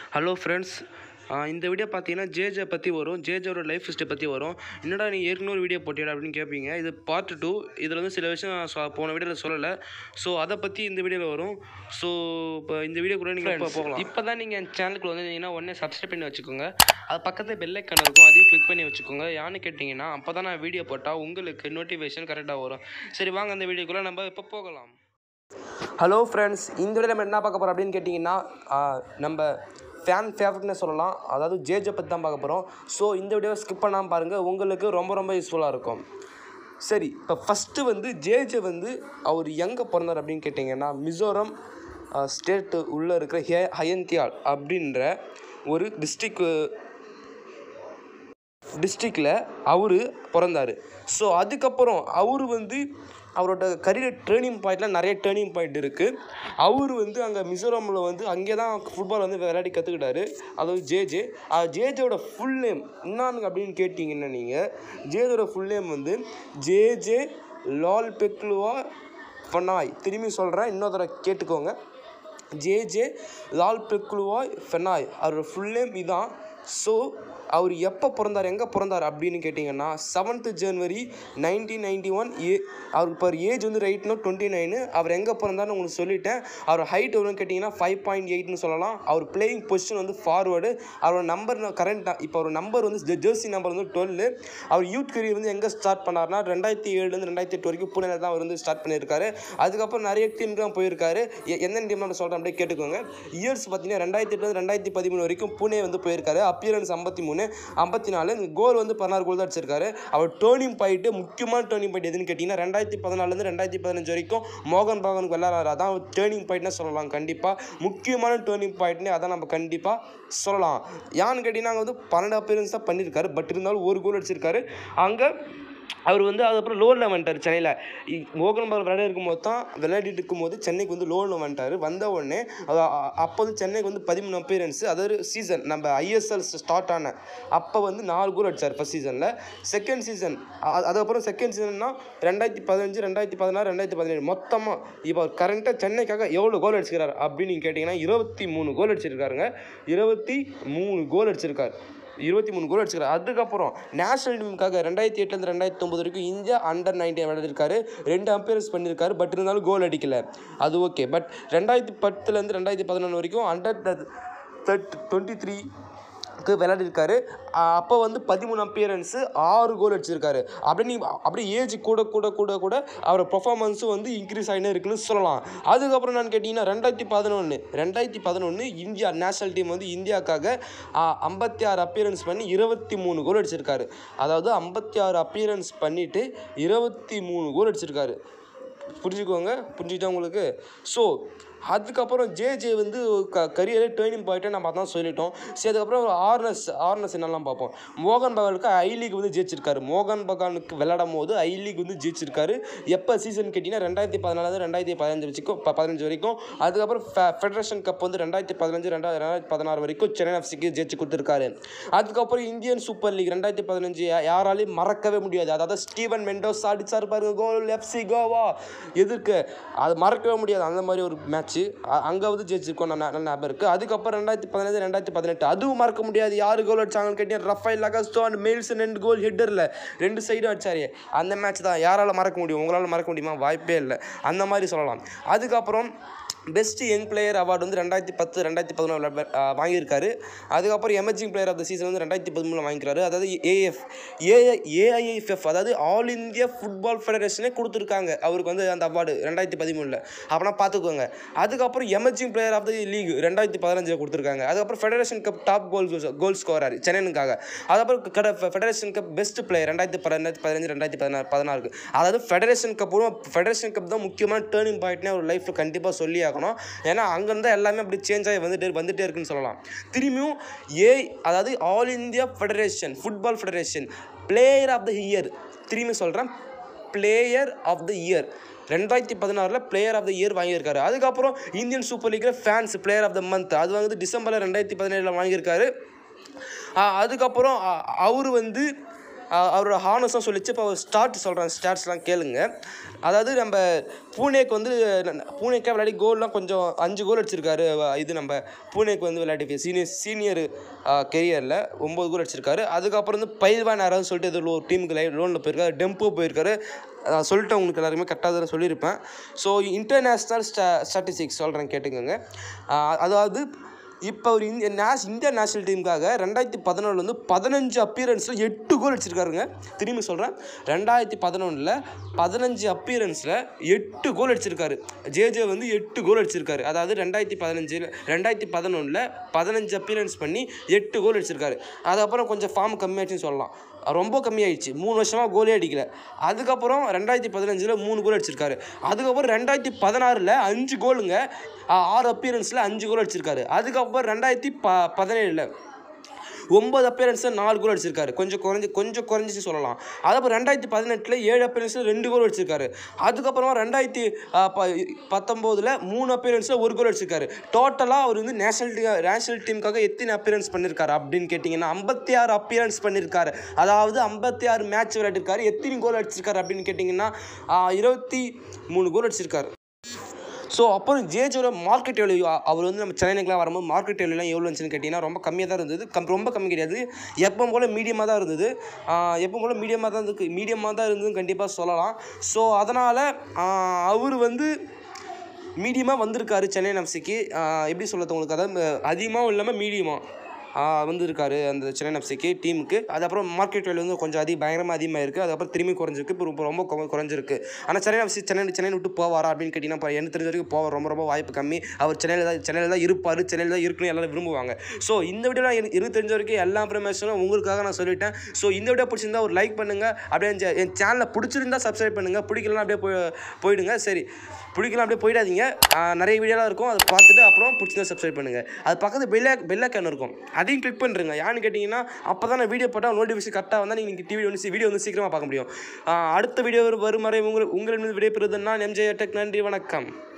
hello friends இந்த video பார்த்தீங்கன்னா ஜேஜே பற்றி வரும் ஜேஜோட லைஃப் ஹிஸ்ட்ரி பற்றி வரும் என்னடா நீ ஏற்கனவே ஒரு வீடியோ போட்டியடா அப்படின்னு கேட்பீங்க இது பார்ட் டூ இதில் வந்து சில விஷயம் நான் சொ- போன வீடியோவில் சொல்லலை ஸோ அதை பற்றி இந்த வீடியோவில் வரும் ஸோ இப்போ இந்த வீடியோ கூட நீங்கள் இப்போ போகலாம் இப்போ தான் நீங்கள் என் சேனலுக்கு வந்திருந்தீங்கன்னா உடனே சப்ஸ்கிரைப் பண்ணி வச்சுக்கோங்க அது பக்கத்தில் பெல் ஐக்கான் இருக்கும் அதையும் கிளிக் பண்ணி வச்சுக்கோங்க யான்னு கேட்டிங்கன்னா அப்போ தான் நான் வீடியோ போட்டால் உங்களுக்கு நோட்டிஃபிகேஷன் கரெக்டாக வரும் சரி வாங்க அந்த வீடியோக்குள்ளே நம்ம இப்போ போகலாம் ஹலோ ஃப்ரெண்ட்ஸ் இந்த வீடியோ நம்ம என்ன பார்க்க போகிறோம் அப்படின்னு கேட்டிங்கன்னா ஆ, நம்ம ஃபேன் ஃபேவரட்னு சொல்லலாம் அதாவது ஜேஜை பற்றி தான் பார்க்க போகிறோம் ஸோ இந்த வீடியோவை ஸ்கிப் பண்ணாமல் பாருங்கள் உங்களுக்கு ரொம்ப ரொம்ப யூஸ்ஃபுல்லாக இருக்கும் சரி இப்போ ஃபஸ்ட்டு வந்து ஜேஜே வந்து அவர் எங்கே பிறந்தார் அப்படின்னு கேட்டிங்கன்னா மிசோரம் ஸ்டேட்டு உள்ளே இருக்கிற ஹே ஹயந்தியால் அப்படின்ற ஒரு டிஸ்ட்ரிக் டிஸ்ட்ரிக்டில் அவர் பிறந்தார் ஸோ அதுக்கப்புறம் அவர் வந்து அவரோட கரியர் டேர்னிங் பாயிண்டில் நிறைய டேர்னிங் பாயிண்ட் இருக்குது அவர் வந்து அங்கே மிசோரமில் வந்து அங்கே தான் ஃபுட்பால் வந்து விளையாடி கற்றுக்கிட்டாரு அதாவது ஜேஜே ஜேஜோட ஃபுல் நேம் என்னான்னு அப்படின்னு கேட்டிங்கன்னா நீங்கள் ஜேஜோட ஃபுல் நேம் வந்து ஜேஜே லால் பெக்லுவா ஃபனாய் திரும்பி சொல்கிறேன் இன்னொரு தடவை கேட்டுக்கோங்க ஜேஜே லால் பெக்லுவாய் ஃபெனாய் அவரோட ஃபுல் நேம் இதான் ஸோ அவர் எப்போ பிறந்தார் எங்கே பிறந்தார் அப்படின்னு கேட்டிங்கன்னா seventh January nineteen ninety one ஏ அவருக்கு இப்போ ஏஜ் வந்து ரைட்னோ டுவெண்ட்டி நைனு அவர் எங்கே பிறந்தார்னு உங்களுக்கு சொல்லிட்டேன் அவர் ஹைட் எவ்வளோன்னு கேட்டிங்கன்னா ஃபைவ் பாயிண்ட் எயிட்னு சொல்லலாம் அவர் பிளேயிங் பொசிஷன் வந்து ஃபார்வேர்டு அவரோட நம்பர் கரண்ட் இப்போ அவர் நம்பர் வந்து ஜெர்சி நம்பர் வந்து டுவெல் அவர் யூத் கரியர் வந்து எங்கே ஸ்டார்ட் பண்ணார்னா ரெண்டாயிரத்தி ஏழுலேருந்து ரெண்டாயிரத்தி எட்டு வரைக்கும் புனேல தான் அவர் வந்து ஸ்டார்ட் பண்ணியிருக்காரு அதுக்கப்புறம் நிறைய டீமுக்கு தான் போயிருக்காரு எ- எந்தெந்த டீம் நான் சொல்கிறேன் அப்படியே கேட்டுக்கோங்க இயர்ஸ் பார்த்தீங்கன்னா ரெண்டாயிரத்தி எட்டுலேருந்து ரெண்டாயிரத்தி பதிமூணு வரைக்கும் புனே வந்து போயிருக்காரு அப்பியரன்ஸ் ஐம்பத்தி மூணு ஐம்பத்தி நாலு கோல் வந்து பதினாறு கோல் தான் அடிச்சிருக்காரு அவர் டேர்னிங் பாயிண்ட் முக்கியமான டேர்னிங் பாயிண்ட் எதுன்னு கேட்டிங்கன்னா ரெண்டாயிரத்தி பதினாலுலேருந்து ரெண்டாயிரத்தி பதினஞ்சு வரைக்கும் மோகன் பகவனுக்கு விளையாடுறாரு அதான் டேர்னிங் பாயிண்ட்னு சொல்லலாம் கண்டிப்பாக முக்கியமான டேர்னிங் பாயிண்ட்னு அதான் நம்ம கண்டிப்பாக சொல்லலாம் யான்னு கேட்டிங்கன்னா அங்கே வந்து பன்னெண்டு அப்பியரன்ஸ் தான் பண்ணியிருக்காரு பட் இருந்தாலும் ஒரு கோல் அடிச்சிருக்காரு அங்கே அவர் வந்து அதுக்கப்புறம் லோனில் வந்துட்டார் சென்னையில் மோகன் பகவன் விளையாடி இருக்கும்போது தான் விளையாடிட்டு இருக்கும்போது சென்னைக்கு வந்து லோனில் வந்துட்டார் வந்த உடனே அது அ- அப்போ வந்து சென்னைக்கு வந்து பதிமூணு அப்பியரன்ஸ் அதாவது சீசன் நம்ம ஐஎஸ்எல் ஸ்டார்ட் ஆன அப்போ வந்து நாலு கோல் அடிச்சார் ஃபஸ்ட் சீசனில் செகண்ட் சீசன் அதுக்கப்புறம் செகண்ட் சீசன்னா ரெண்டாயிரத்தி பதினஞ்சு ரெண்டாயிரத்தி பதினாறு ரெண்டாயிரத்தி பதினேழு மொத்தமாக இப்போ அவர் கரண்ட்டாக சென்னைக்காக எவ்வளோ கோல் அடிச்சிருக்காரு அப்படின்னு நீங்கள் கேட்டிங்கன்னா இருபத்தி மூணு கோல் அடிச்சிருக்காருங்க இருபத்தி மூணு கோல் அடிச்சிருக்காரு இருபத்தி மூணு கோல் அடிச்சிருக்காரு அதுக்கப்புறம் நேஷனல் டீமுக்காக ரெண்டாயிரத்தி எட்டுலேருந்து ரெண்டாயிரத்தி ஒம்பது வரைக்கும் இந்தியா அண்டர் நைன்டீன் விளையாடிருக்காரு ரெண்டு அம்பையர்ஸ் பண்ணியிருக்காரு பட் இருந்தாலும் கோல் அடிக்கல அது ஓகே பட் ரெண்டாயிரத்தி பத்துலேருந்து ரெண்டாயிரத்தி பதினொன்று வரைக்கும் அண்டர் தேர்ட் டுவெண்ட்டி த்ரீ விளையாடிருக்காரு அப்போ வந்து பதிமூணு அப்பியரன்ஸு ஆறு கோல் அடிச்சிருக்காரு அப்படியே நீ அப்படியே ஏஜ் கூட கூட கூட கூட அவர் பெர்ஃபார்மன்ஸும் வந்து இன்க்ரீஸ் ஆகினே இருக்குன்னு சொல்லலாம் அதுக்கப்புறம் நான் கேட்டிங்கன்னா ரெண்டாயிரத்தி பதினொன்று ரெண்டாயிரத்தி பதினொன்று இந்தியா நேஷனல் டீம் வந்து இந்தியாவுக்காக ஐம்பத்தி ஆறு அப்பியரன்ஸ் பண்ணி இருபத்தி மூணு கோல் அடிச்சிருக்காரு அதாவது ஐம்பத்தி ஆறு அப்பியரன்ஸ் பண்ணிவிட்டு இருபத்தி மூணு கோல் அடிச்சிருக்காரு புரிஞ்சுக்கோங்க புரிஞ்சுக்கிட்டா உங்களுக்கு ஸோ அதுக்கப்புறம் ஜேஜே வந்து க கரியரே டேர்னிங் பாயிண்ட்டை நம்ம அதான் சொல்லிட்டோம் சரி அதுக்கப்புறம் ஒரு ஆர்னஸ் ஆர்னஸ் என்னெல்லாம் பார்ப்போம் மோகன் பகானுக்கு ஐ லீக் வந்து ஜெயிச்சிருக்காரு மோகன் பகானுக்கு விளையாடும் போது ஐ லீக் வந்து ஜெயிச்சிருக்காரு எப்போ சீசன் கேட்டிங்கன்னா ரெண்டாயிரத்தி பதினாலு ரெண்டாயிரத்தி பதினஞ்சு வரைக்கும் ப- பதினஞ்சு வரைக்கும் அதுக்கப்புறம் ஃபெ- ஃபெடரேஷன் கப் வந்து ரெண்டாயிரத்தி பதினஞ்சு ரெண்டாயிரத்தி ரெண்டாயிரத்தி பதினாறு வரைக்கும் சென்னை எஃப்சிக்கு ஜெயிச்சு கொடுத்துருக்காரு அதுக்கப்புறம் இந்தியன் சூப்பர் லீக் ரெண்டாயிரத்தி பதினஞ்சு யாராலையும் மறக்கவே முடியாது அதாவது ஸ்டீவன் மெண்டோஸ் அடிச்சார் பாருங்க கோல் எஃப்சி கோவா எதிர்க்கு அது மறக்கவே முடியாது அந்த மாதிரி ஒரு மேட்ச்சு அங்கே வந்து ஜெயிச்சிருக்கோம் நான் நல்ல ஞாபகம் இருக்குது அதுக்கப்புறம் ரெண்டாயிரத்தி பதினஞ்சு ரெண்டாயிரத்தி பதினெட்டு அதுவும் மறக்க முடியாது யார் கோல் அடிச்சாங்கன்னு கேட்டீங்கன்னா ரஃபைல் லகஸ்டோ அண்ட் மெயில்சன் ரெண்டு கோல் ஹெட்டரில் ரெண்டு சைடும் அடிச்சாரு அந்த மேட்ச் தான் யாரால் மறக்க முடியும் உங்களால் மறக்க முடியுமா வாய்ப்பே இல்லை அந்த மாதிரி சொல்லலாம் அதுக்கப்புறம் பெஸ்ட் யங் பிளேயர் அவார்டு வந்து ரெண்டாயிரத்தி பத்து ரெண்டாயிரத்தி பதினொன்று வாங்கியிருக்காரு அதுக்கப்புறம் emerging player of the season வந்து ரெண்டாயிரத்தி பதிமூணில் வாங்கிக்கிறாரு அதாவது ஏஎஃப் ஏ ஏஐஎஃப்எஃப் அதாவது ஆல் இந்தியா ஃபுட்பால் ஃபெடரேஷனே கொடுத்துருக்காங்க அவருக்கு வந்து அந்த அவார்டு ரெண்டாயிரத்தி பதிமூணில் அப்போனா பார்த்துக்கோங்க அதுக்கப்புறம் emerging player of the league ரெண்டாயிரத்தி பதினஞ்சில் கொடுத்துருக்காங்க அதுக்கப்புறம் federation cup top goal goal scorer சென்னைனுக்காக அதுக்கப்புறம் கட ஃபெடரேஷன் கப் பெஸ்ட் பிளேயர் ரெண்டாயிரத்தி ரெண்டாயிரத்தி பதினஞ்சு ரெண்டாயிரத்தி பதினாறு பதினாறு அதாவது ஃபெடரேஷன் கப்பும் ஃபெடரேஷன் கப் தான் முக்கியமான டேர்னிங் பாயிண்ட்னே ஒரு லைஃப்பில் கண்டிப்பாக சொல்லி ஆகணும் ஏன்னா அங்கேருந்து எல்லாமே அப்படி சேஞ்ச் ஆகி வந்துட்டே வந்துட்டே இருக்குன்னு சொல்லலாம் திரும்பியும் ஏ அதாவது all India federation football federation player of the year திரும்பி சொல்கிறேன் பிளேயர் ஆஃப் த இயர் ரெண்டாயிரத்தி பதினாறில் பிளேயர் ஆஃப் த இயர் வாங்கியிருக்காரு அதுக்கப்புறம் இந்தியன் சூப்பர் லீக்கில் fans player of the month அது வந்து டிசம்பரில் ரெண்டாயிரத்தி பதினேழில் வாங்கியிருக்காரு ஆ, அதுக்கப்புறம் அவர் வந்து ஆஹ் அவரோட ஹானஸும் சொல்லிச்சு இப்போ அவர் ஸ்டார்ட் சொல்கிறேன் ஸ்டார்ட்ஸ்லாம் கேளுங்க அதாவது நம்ம பூனேக்கு வந்து ந- பூனேக்கே விளையாடி கோல்லாம் கொஞ்சம் அஞ்சு கோல் அடிச்சிருக்காரு அவ- இது நம்ம பூனேக்கு வந்து விளையாடி சீனியர் சீனியர் கெரியரில் ஒம்பது கோல் அடிச்சிருக்காரு அதுக்கப்புறம் வந்து பைல்வான் யாராவது சொல்லிட்டு ஏதோ ஒரு டீமுக்கு லைவ் லோனில் போயிருக்காரு டெம்போ போயிருக்காரு நான் சொல்லிட்டேன் உங்களுக்கு எல்லாருமே கரெக்டாக தான் சொல்லியிருப்பேன் ஸோ இன்டர்நேஷ்னல் ஸ்டா ஸ்டாட்டிஸ்டிக்ஸ் சொல்கிறேன் கேட்டுக்கோங்க ஆஹ் அதாவது இப்போ ஒரு இந்திய நேஷ் இந்தியா நேஷனல் டீமுக்காக ரெண்டாயிரத்தி பதினொன்றில் வந்து பதினஞ்சு அப்பியரன்ஸில் எட்டு கோல் அடிச்சிருக்காருங்க திரும்பி சொல்கிறேன் ரெண்டாயிரத்தி பதினொன்றில் பதினஞ்சு அப்பியரன்ஸில் எட்டு கோல் அடிச்சிருக்காரு ஜேஜே வந்து எட்டு கோல் அடிச்சிருக்காரு அதாவது ரெண்டாயிரத்தி பதினஞ்சில் ரெண்டாயிரத்தி பதினொன்றில் பதினஞ்சு அப்பியரன்ஸ் பண்ணி எட்டு கோல் அடிச்சிருக்காரு அதுக்கப்புறம் கொஞ்சம் ஃபார்ம் கம்மியாச்சுன்னு சொல்லலாம் ரொம்ப கம்மியாயிடுச்சு மூணு வருஷமாக கோலே அடிக்கல அதுக்கப்புறம் ரெண்டாயிரத்தி பதினஞ்சில் மூணு கோல் அடிச்சிருக்காரு அதுக்கப்புறம் ரெண்டாயிரத்தி பதினாறில் அஞ்சு கோலுங்க ஆ, ஆறு அப்பியரன்ஸில் அஞ்சு கோல் அடிச்சிருக்காரு அதுக்கப்புறம் ரெண்டாயிரத்தி ப பதினேழில் ஒம்பது அப்பியரன்ஸில் நாலு கோல் அடிச்சிருக்காரு கொஞ்சம் குறைஞ்சி கொஞ்சம் குறைஞ்சிச்சு சொல்லலாம் அதுக்கப்புறம் ரெண்டாயிரத்தி பதினெட்டில் ஏழு அப்பியரன்ஸில் ரெண்டு கோல் அடிச்சிருக்காரு அதுக்கப்புறமா ரெண்டாயிரத்தி ஆ, ப பத்தொம்போதில் மூணு அப்பியரன்ஸில் ஒரு கோல் அடிச்சிருக்காரு டோட்டலாக அவர் வந்து நேஷனல் டீ நேஷனல் டீமுக்காக எத்தனை அப்பியரன்ஸ் பண்ணியிருக்காரு அப்படின்னு கேட்டிங்கன்னா ஐம்பத்தி ஆறு அப்பியரன்ஸ் பண்ணியிருக்காரு அதாவது ஐம்பத்தி ஆறு மேட்ச் விளையாடிருக்காரு எத்தனை கோல் அடிச்சிருக்காரு அப்படின்னு கேட்டிங்கன்னா ஆ, இருபத்தி மூணு கோல் அடிச்சிருக்காரு ஸோ அப்புறம் ஜேஜோட மார்க்கெட் வேல்யூ அவர் வந்து நம்ம சென்னைக்குலாம் வரும்போது மார்க்கெட் வேல்யூலாம் எவ்வளோ இருந்துச்சுன்னு கேட்டிங்கன்னா ரொம்ப கம்மியாக தான் இருந்தது கம் ரொம்ப கம்மி கிடையாது எப்போ போல் மீடியமாக தான் இருந்தது எப்போ போல் மீடியமாக தான் இருக்கு மீடியமாக தான் இருந்ததுன்னு கண்டிப்பாக சொல்லலாம் ஸோ அதனால் அவர் வந்து மீடியமாக வந்திருக்காரு சென்னை எஃப்சிக்கு எப்படி சொல்கிறது உங்களுக்கு அதாவது அதிகமாகவும் இல்லாமல் மீடியமாக வந்திருக்காரு அந்த சென்னை எஃப்சிக்கு டீமுக்கு அது அப்புறம் மார்க்கெட் வேல்யூ வந்து கொஞ்சம் அதிக பயங்கரமாக அதிகமாக இருக்குது அதுக்கப்புறம் திரும்பி குறைஞ்சிருக்கு இப்போ ரொம்ப ரொம்ப குறை- குறைஞ்சிருக்கு ஆனால் சென்னை எஃப்சி சென்னை சென்னை விட்டு போவாரா அப்படின்னு கேட்டிங்கன்னா இப்போ எனக்கு தெரிஞ்ச வரைக்கும் போவார் ரொம்ப ரொம்ப வாய்ப்பு கம்மி அவர் சென்னையில் தான் சென்னையில் தான் இருப்பார் சென்னையில் தான் இருக்கணும் எல்லாரும் விரும்புவாங்க ஸோ இந்த வீடியோவில் எனக்கு எனக்கு தெரிஞ்ச வரைக்கும் எல்லா இன்ஃபர்மேஷனும் உங்களுக்காக நான் சொல்லிட்டேன் ஸோ இந்த வீடியோ பிடிச்சிருந்தா ஒரு லைக் பண்ணுங்கள் அப்படியே என் என் சேனலை பிடிச்சிருந்தா சப்ஸ்கிரைப் பண்ணுங்கள் பிடிக்கலாம் அப்படியே போய் போயிடுங்க சரி பிடிக்கலாம் அப்படியே போயிடாதீங்க ஆஹ் நிறைய வீடியோலாம் இருக்கும் அதை பார்த்துட்டு அப்புறம் பிடிச்சிருந்தா சப்ஸ்கிரைப் பண்ணுங்கள் அது பக்கத்து பெல்ல பெல்லைக்கான் இருக்கும் அதையும் கிளிக் பண்ணுறேங்க யான்னு கேட்டிங்கன்னா அப்போ தான் நான் வீடியோ போட்டால் நோட்டிஃபிகேஷன் கரெக்டாக வந்தால் நீங்கள் டிவி வந்து வீடியோ வந்து சீக்கிரமாக பார்க்க முடியும் ஆஹ் அடுத்த வீடியோ வரும் வரை உங்கள் உங்களிடம் விடைபெறுவதுன்னா எம்ஜே டெக் நன்றி வணக்கம்